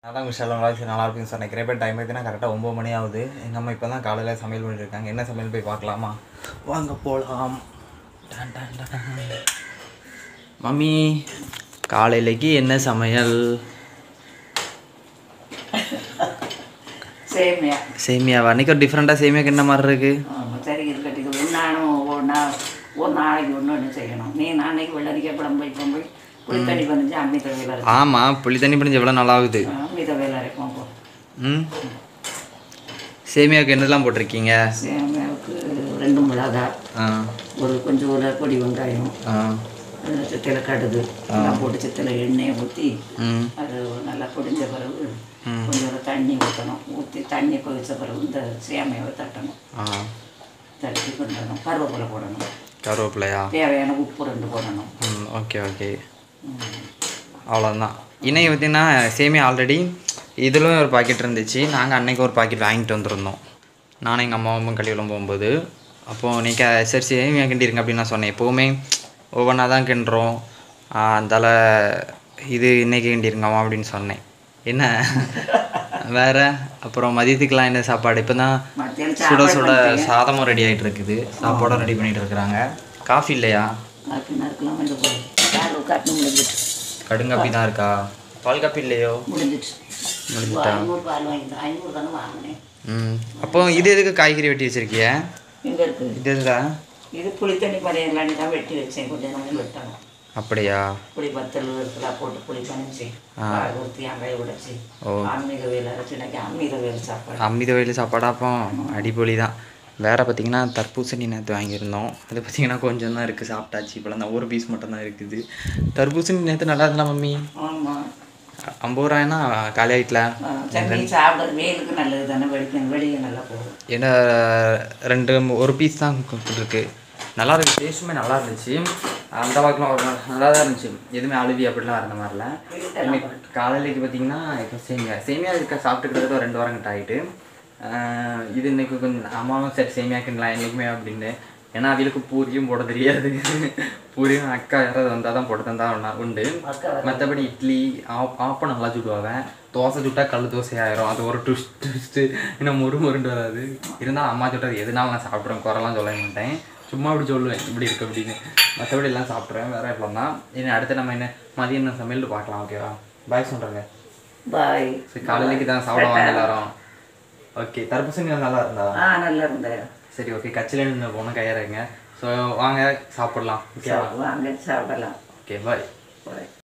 அதான் விஷயம் வாழ்க்கை நல்லா இருக்குன்னு சொன்னேன் நிறைய பேர் டைம் பார்த்தீங்கன்னா கரெக்டாக ஒம்பது மணி ஆகுது எங்கள் அம்மா இப்போ தான் காலையில் சமையல் பண்ணிட்டு இருக்காங்க என்ன சமையல் போய் பார்க்கலாமா வாங்க போகலாம் டன் டன் டன். மம்மி காலையிலைக்கு என்ன சமையல் சேமியா சேமியாவா அன்றைக்கி ஒரு டிஃப்ரெண்ட்டாக சேமியாக்கு என்ன மாதிரி இருக்குது ஆமாம் சரி இருக்கட்டுக்கு நானும் ஒரு நாள் ஒரு நாளைக்கு ஒன்று ஒன்று செய்யணும் நீ நாளைக்கு வெள்ளரிக்காய் பழம் போய் இப்போ போய் புளித்தண்ணி பண்ணிச்சு அம்மித வேலை இருக்கும் ஆமாம் புளி தண்ணி பிடிஞ்சு எவ்வளோ நல்லா ஆகுது அம்மித வேலை இருக்கும் போ ம் சேமியாவுக்கு என்னெல்லாம் போட்டிருக்கீங்க சேமியாவுக்கு ரெண்டு மிளகாய் ஆ ஒரு கொஞ்சம் ஒரு பொடி வெங்காயம் ஆ அதில் சித்தில கடுகு எல்லாம் போட்டு சித்தில எண்ணெயை ஊற்றி ம் அது நல்லா பொடிஞ்ச பிறகு கொஞ்சம் தண்ணி ஊற்றணும் ஊற்றி தண்ணி கொதிச்ச பிறகு இந்த சேமியாவை தட்டணும் ஆ தட்டி கொண்டணும் கருவேப்பிலை போடணும் கருவேப்பிலையா தேவையான உப்பு ரெண்டு போடணும் ம் ஓகே ஓகே ம். அவ்வளோதான் இன்னைக்கு பார்த்தீங்கன்னா சேமியா ஆல்ரெடி இதிலும் ஒரு பாக்கெட் இருந்துச்சு நாங்கள் அன்னைக்கு ஒரு பாக்கெட் வாங்கிட்டு வந்திருந்தோம் நானும் எங்கள் அம்மாவும் கல்யாணம் போகும்போது அப்போது நீங்கள் சரி சேமியா கிண்டிருங்க அப்படின்னு நான் சொன்னேன் எப்போவுமே ஒவ்வொன்றா தான் கிண்டுறோம் அந்தால இது இன்னைக்கு கிண்டிருங்கம்மா அப்படின்னு சொன்னேன் என்ன வேற அப்புறம் மதியத்துக்குலாம் என்ன சாப்பாடு இப்போ தான் மத்தியானம் சுட சாப்பாடு சுட பண்ணிட்டீங்க? சாதமும் ரெடி ஆகிட்டு இருக்குது சாப்பாடும் ரெடி பண்ணிட்டு இருக்கிறாங்க காஃபி இல்லையா காப்பி நறுக்கலாம் வந்து போய் யார் காப்பி முடிஞ்சிட்டு கடுங்காப்பி தான் இருக்கா பால் காப்பி இல்லையோ முடிஞ்சிட்டு முடிஞ்சிட்டா? ஐநூறு பால் வாங்கிட்டேன் ஐநூறு தானே வாங்கினேன் ம் அப்போ இது எதுக்கு காய்கறி வெட்டி வச்சிருக்கிய இங்கே இருக்குது இது எதுடா இது புளித்தண்ணி பறையலான்னு தான் வெட்டி வச்சேன் கொஞ்சம் கொஞ்சம் வெட்டணும் அப்படியா புளி பத்தல் இருக்கலாம் போட்டு புளி பனிச்சு பால் ஊற்றி அங்காய உடைச்சி ஓ. அம்மித வேலை அரைச்சி இன்னைக்கு அம்மித வேலை சாப்பாடு அமித வயல் சாப்பாடா அப்போ அடிப்பொலி தான் வேற பார்த்தீங்கன்னா தர்பூசணி நேற்று வாங்கியிருந்தோம் அது பார்த்தீங்கன்னா கொஞ்சம் தான் இருக்குது சாப்பிட்டாச்சு இப்போலாம் தான் ஒரு பீஸ் மட்டும் தான் இருக்குது தர்பூசணி நேற்று நல்லா இருந்தா மம்மி ஆமாம் ஐம்பது ரூபாய்னா காலி ஆகிட்டல சட்னி சாப்பிட்றது வெயிலுக்கு நல்லது தானே வெடிக்கணும் வெளியே நல்லா போகும் ஏன்னா ரெண்டு ஒரு பீஸ் தான் கொடுத்துருக்கு நல்லா இருக்கு டேஸ்ட்டுமே நல்லா இருந்துச்சு அந்த வாக்கில் ஒரு நாள் நல்லா தான் இருந்துச்சு எதுவுமே அழுவி அப்படிலாம் இருந்த மாதிரில இன்னைக்கு காலையிலைக்கு பார்த்தீங்கன்னா இப்போ சேமியா சேமியா இருக்க சாப்பிட்டு கிட்டத்தட்ட ஒரு ரெண்டு வாரம் கிட்ட ஆகிட்டு இது இன்னைக்கு கொஞ்சம் அம்மாவும் சரி சேமியா கிண்டலாம் என்றைக்குமே அப்படின்னு ஏன்னா அவளுக்கு பூரியும் போட தெரியாது பூரியும் அக்கா யாராவது வந்தால் தான் போட்டு தந்தா ஒண்ணா உண்டு அக்கா மற்றபடி இட்லி ஆப் ஆப்பம் நல்லா சுடுவாங்க தோசை சுட்டா கல் தோசை ஆயிரும் அது ஒரு ட்விஸ்ட் ட்விஸ்ட்டு இன்னும் முறு முருண்டு வராது இருந்தாலும் அம்மா சுட்டது எதுனாலும் நான் சாப்பிட்றேன் குறைலாம் சொல்ல மாட்டேன் சும்மா அப்படி சொல்லுவேன் இப்படி இருக்கு அப்படின்னு மற்றபடி எல்லாம் சாப்பிட்ருவேன் வேற எப்போ தான் இனி அடுத்து நம்ம என்ன மதியம் என்ன சமையல் பார்க்கலாம் ஓகேவா பாய் சொல்கிறேங்க பாய் சரி காலையிலேக்கு தான் சாப்பிடுவாங்க எல்லாரும் ஓகே தர்பூசணி நல்லா இருந்தா ஆ நல்லா இருந்தேன் சரி ஓகே கச்சில நின்று போனால் கையறங்க ஸோ வாங்க சாப்பிடலாம் ஓகேவா வாங்க சாப்பிடலாம் ஓகே பாய் பாய்